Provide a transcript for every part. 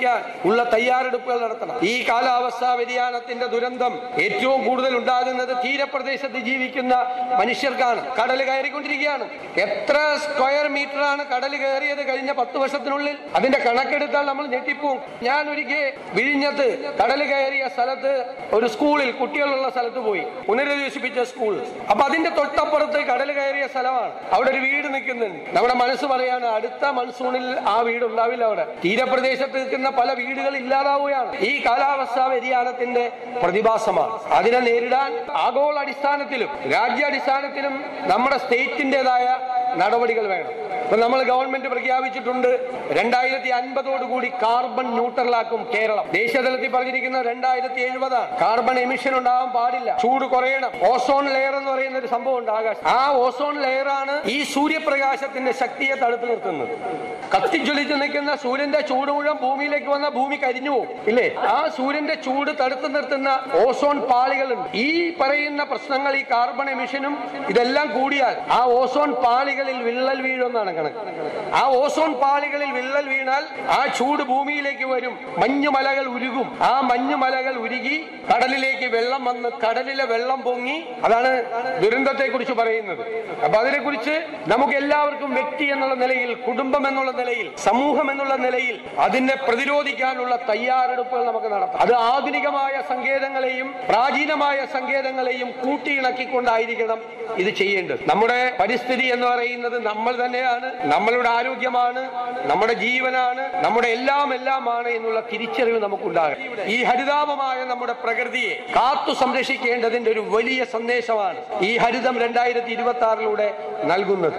സംരക്ഷിക്കാൻ ഉള്ള തയ്യാറെടുപ്പുകൾ നടത്തണം ഈ കാലാവസ്ഥാ വ്യതിയാനത്തിന്റെ ദുരന്തം ഏറ്റവും കൂടുതൽ ഉണ്ടാകുന്നത് തീരപ്രദേശത്ത് ജീവിക്കുന്ന മനുഷ്യർക്കാണ് കടൽ കയറിക്കൊണ്ടിരിക്കുകയാണ് എത്ര സ്ക്വയർ മീറ്റർ ആണ് കടൽ കയറിയത് കഴിഞ്ഞ പത്ത് വർഷത്തിനുള്ളിൽ അതിന്റെ കണക്കെടുത്താൽ നമ്മൾ ഞെട്ടിപ്പോവും ഞാൻ ഒരിക്കൽ വിഴിഞ്ഞത്ത് കടൽ കയറിയ സ്ഥലത്ത് ഒരു സ്കൂളിൽ കുട്ടികളുള്ള സ്ഥലത്ത് പോയി പുനരധിവസിപ്പിച്ച സ്കൂൾ അപ്പൊ അതിന്റെ തൊട്ടപ്പുറത്ത് കടൽ കയറിയ സ്ഥലമാണ് അവിടെ ഒരു വീട് നിൽക്കുന്നുണ്ട് നമ്മുടെ മനസ്സ് പറയാണ് അടുത്ത മൺസൂണിൽ ആ വീട് ഉണ്ടാവില്ല അവിടെ തീരപ്രദേശത്ത് നിൽക്കുന്ന പല വീടുകൾ ഇല്ലാതാവുകയാണ് ഈ കാലാവസ്ഥാ വ്യതിയാനത്തിന്റെ പ്രതിഭാസമാണ് അതിനെ നേരിടാൻ ആഗോള അടിസ്ഥാനത്തിലും രാജ്യാടിസ്ഥാനത്തിലും നമ്മുടെ സ്റ്റേറ്റിന്റേതായ നടപടികൾ വേണം ഇപ്പൊ നമ്മൾ ഗവൺമെന്റ് പ്രഖ്യാപിച്ചിട്ടുണ്ട് രണ്ടായിരത്തി അൻപതോട് കൂടി കാർബൺ ന്യൂട്രലാക്കും കേരളം ദേശീയതലത്തിൽ പറഞ്ഞിരിക്കുന്ന രണ്ടായിരത്തി എഴുപതാണ് കാർബൺ എമിഷൻ ഉണ്ടാവാൻ പാടില്ല ചൂട് കുറയണം ഓസോൺ ലെയർ എന്ന് പറയുന്ന ഒരു സംഭവം ഉണ്ട് ആകാശം ആ ഓസോൺ ലെയർ ആണ് ഈ സൂര്യപ്രകാശത്തിന്റെ ശക്തിയെ തടുത്തു നിർത്തുന്നത് കത്തിജ്വലിച്ച് നിൽക്കുന്ന സൂര്യന്റെ ചൂട് മുഴുവൻ ഭൂമിയിലേക്ക് വന്ന ഭൂമി കരിഞ്ഞു പോകും ഇല്ലേ ആ സൂര്യന്റെ ചൂട് തടുത്തു നിർത്തുന്ന ഓസോൺ പാളികളുണ്ട് ഈ പറയുന്ന പ്രശ്നങ്ങൾ ഈ കാർബൺ എമിഷനും ഇതെല്ലാം കൂടിയാൽ ആ ഓസോൺ പാളികളിൽ വിള്ളൽ വീഴുമെന്നാണ് കണക്ക് ആ ഓസോൺ പാളികളിൽ വിള്ളൽ വീണാൽ ആ ചൂട് ഭൂമിയിലേക്ക് വരും മഞ്ഞുമലകൾ ഉരുകും ആ മഞ്ഞുമലകൾ ഉരുകി കടലിലേക്ക് വെള്ളം വന്ന് കടലിലെ വെള്ളം പൊങ്ങി അതാണ് ദുരന്തത്തെ കുറിച്ച് പറയുന്നത് അപ്പൊ അതിനെ കുറിച്ച് നമുക്ക് എല്ലാവർക്കും വ്യക്തി എന്നുള്ള നിലയിൽ കുടുംബം എന്നുള്ള നിലയിൽ സമൂഹം എന്നുള്ള നിലയിൽ അതിനെ പ്രതിരോധിക്കാനുള്ള തയ്യാറെടുപ്പുകൾ നമുക്ക് നടത്താം അത് ആധുനികമായ സങ്കേതങ്ങളെയും പ്രാചീനമായ സങ്കേതങ്ങളെയും കൂട്ടിയിണക്കിക്കൊണ്ടായിരിക്കണം ഇത് ചെയ്യേണ്ടത് നമ്മുടെ പരിസ്ഥിതി എന്ന് പറയുന്നത് നമ്മൾ തന്നെയാണ് നമ്മളുടെ ആരോഗ്യമാണ് നമ്മുടെ ജീവനാണ് നമ്മുടെ എല്ലാം എല്ലാമാണ് എന്നുള്ള തിരിച്ചറിവ് നമുക്കുണ്ടാകണം ഈ ഹരിതാപമായ നമ്മുടെ പ്രകൃതിയെ കാത്തു സംരക്ഷിക്കേണ്ടതിന്റെ ഒരു വലിയ സന്ദേശമാണ് ഈ ഹരിതം രണ്ടായിരത്തി ഇരുപത്തി ആറിലൂടെ നൽകുന്നത്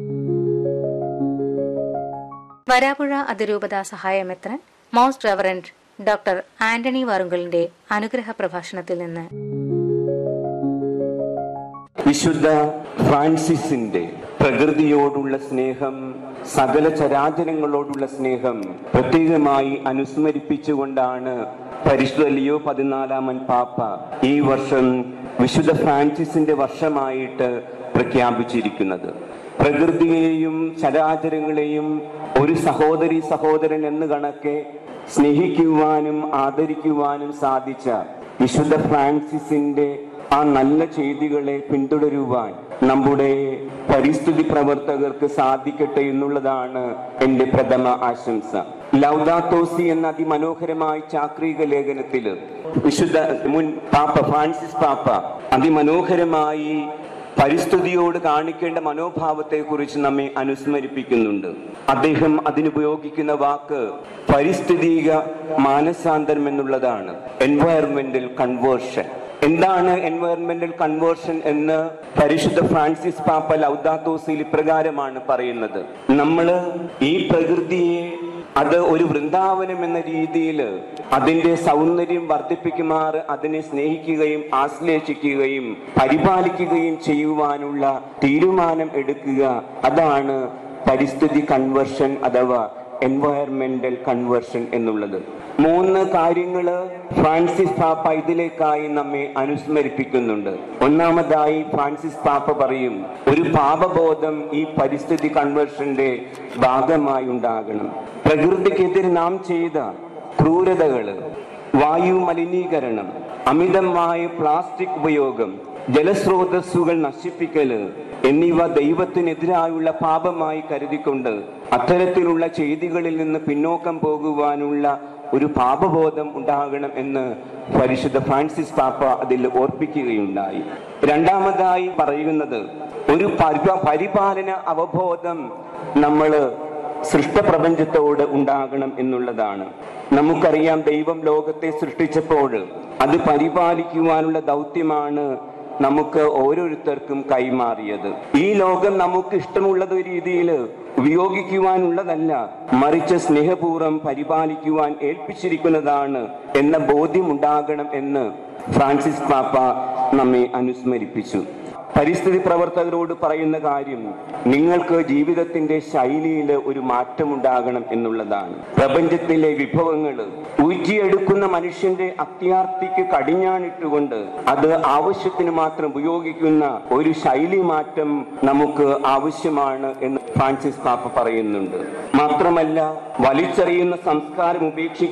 വരാപുഴ അതിരൂപത സഹായമെത്രൻ മോസ്റ്റ് റെവറൻഡ് ഡോക്ടർ ആന്റണി വാറുങ്കലിന്റെ അനുഗ്രഹ പ്രഭാഷണത്തിൽ നിന്ന് വിശുദ്ധ ഫ്രാൻസിസിന്റെ പ്രകൃതിയോടുള്ള സ്നേഹം സകല ചരാചരങ്ങളോടുള്ള സ്നേഹം പ്രത്യേകമായി അനുസ്മരിപ്പിച്ചുകൊണ്ടാണ് പരിശുദ്ധ ലിയോ പതിനാലാമൻ പാപ്പ ഈ വർഷം വിശുദ്ധ ഫ്രാൻസിസിന്റെ വർഷമായിട്ട് പ്രഖ്യാപിച്ചിരിക്കുന്നത് പ്രകൃതിയെയും ചരാചരങ്ങളെയും ഒരു സഹോദരി സഹോദരൻ എന്ന് കണക്കെ സ്നേഹിക്കുവാനും ആദരിക്കുവാനും സാധിച്ച വിശുദ്ധ ഫ്രാൻസിസിന്റെ ആ നല്ല ചെയ്തികളെ പിന്തുടരുവാൻ നമ്മുടെ പരിസ്ഥിതി പ്രവർത്തകർക്ക് സാധിക്കട്ടെ എന്നുള്ളതാണ് എന്റെ പ്രഥമ ആശംസ ലൗദാത്തോസി എന്ന അതിമനോഹരമായ ചാക്രിക ലേഖനത്തിൽ വിശുദ്ധ മുൻ പാപ്പ ഫ്രാൻസിസ് പാപ്പ അതിമനോഹരമായി പരിസ്ഥിതിയോട് കാണിക്കേണ്ട മനോഭാവത്തെ കുറിച്ച് നമ്മെ അനുസ്മരിപ്പിക്കുന്നുണ്ട് അദ്ദേഹം അതിനുപയോഗിക്കുന്ന വാക്ക് പരിസ്ഥിതിക മാനസാന്തരം എന്നുള്ളതാണ് എൻവയറമെന്റൽ കൺവേർഷൻ എന്താണ് എൻവയറമെന്റൽ കൺവേർഷൻ എന്ന് പരിശുദ്ധ ഫ്രാൻസിസ് പാപ്പ ലൗദാത്തോസിൽ ഇപ്രകാരമാണ് പറയുന്നത് നമ്മൾ ഈ പ്രകൃതിയെ അത് ഒരു വൃന്ദാവനം എന്ന രീതിയിൽ അതിന്റെ സൗന്ദര്യം വർദ്ധിപ്പിക്കുമാറ് അതിനെ സ്നേഹിക്കുകയും ആശ്ലേഷിക്കുകയും പരിപാലിക്കുകയും ചെയ്യുവാനുള്ള തീരുമാനം എടുക്കുക അതാണ് പരിസ്ഥിതി കൺവേർഷൻ അഥവാ എൻവയറമെന്റൽ കൺവേർഷൻ എന്നുള്ളത് മൂന്ന് കാര്യങ്ങള് ഫ്രാൻസിസ് പാപ്പ ഇതിലേക്കായി നമ്മെ അനുസ്മരിപ്പിക്കുന്നുണ്ട് ഒന്നാമതായി ഫ്രാൻസിസ് പാപ്പ പറയും ഒരു പാപബോധം ഈ പരിസ്ഥിതി കൺവേർഷന്റെ ഭാഗമായി ഉണ്ടാകണം പ്രകൃതിക്കെതിരെ നാം ചെയ്ത ക്രൂരതകള് വായു മലിനീകരണം അമിതമായ പ്ലാസ്റ്റിക് ഉപയോഗം ജലസ്രോതസ്സുകൾ നശിപ്പിക്കല് എന്നിവ ദൈവത്തിനെതിരായുള്ള പാപമായി കരുതിക്കൊണ്ട് അത്തരത്തിലുള്ള ചെയ്തികളിൽ നിന്ന് പിന്നോക്കം പോകുവാനുള്ള ഒരു പാപബോധം ഉണ്ടാകണം എന്ന് പരിശുദ്ധ ഫ്രാൻസിസ് പാപ്പ അതിൽ ഓർപ്പിക്കുകയുണ്ടായി രണ്ടാമതായി പറയുന്നത് ഒരു പരിപ- പരിപാലന അവബോധം നമ്മള് സൃഷ്ടപ്രപഞ്ചത്തോട് ഉണ്ടാകണം എന്നുള്ളതാണ് നമുക്കറിയാം ദൈവം ലോകത്തെ സൃഷ്ടിച്ചപ്പോൾ അത് പരിപാലിക്കുവാനുള്ള ദൗത്യമാണ് നമുക്ക് ഓരോരുത്തർക്കും കൈമാറിയത് ഈ ലോകം നമുക്ക് ഇഷ്ടമുള്ളത് രീതിയിൽ ഉപയോഗിക്കുവാനുള്ളതല്ല മറിച്ച് സ്നേഹപൂർവ്വം പരിപാലിക്കുവാൻ ഏൽപ്പിച്ചിരിക്കുന്നതാണ് എന്ന ബോധ്യം ഉണ്ടാകണം എന്ന് ഫ്രാൻസിസ് പാപ്പ നമ്മെ അനുസ്മരിപ്പിച്ചു പരിസ്ഥിതി പ്രവർത്തകരോട് പറയുന്ന കാര്യം നിങ്ങൾക്ക് ജീവിതത്തിന്റെ ശൈലിയിൽ ഒരു മാറ്റമുണ്ടാകണം എന്നുള്ളതാണ് പ്രപഞ്ചത്തിലെ വിഭവങ്ങൾ ഊറ്റിയെടുക്കുന്ന മനുഷ്യന്റെ അത്യാർത്തിക്ക് കടിഞ്ഞാണിട്ടുകൊണ്ട് അത് ആവശ്യത്തിന് മാത്രം ഉപയോഗിക്കുന്ന ഒരു ശൈലി മാറ്റം നമുക്ക് ആവശ്യമാണ് എന്ന് ഫ്രാൻസിസ് പാപ്പ പറയുന്നുണ്ട് മാത്രമല്ല വലിച്ചെറിയുന്ന സംസ്കാരം ഉപേക്ഷിക്കുക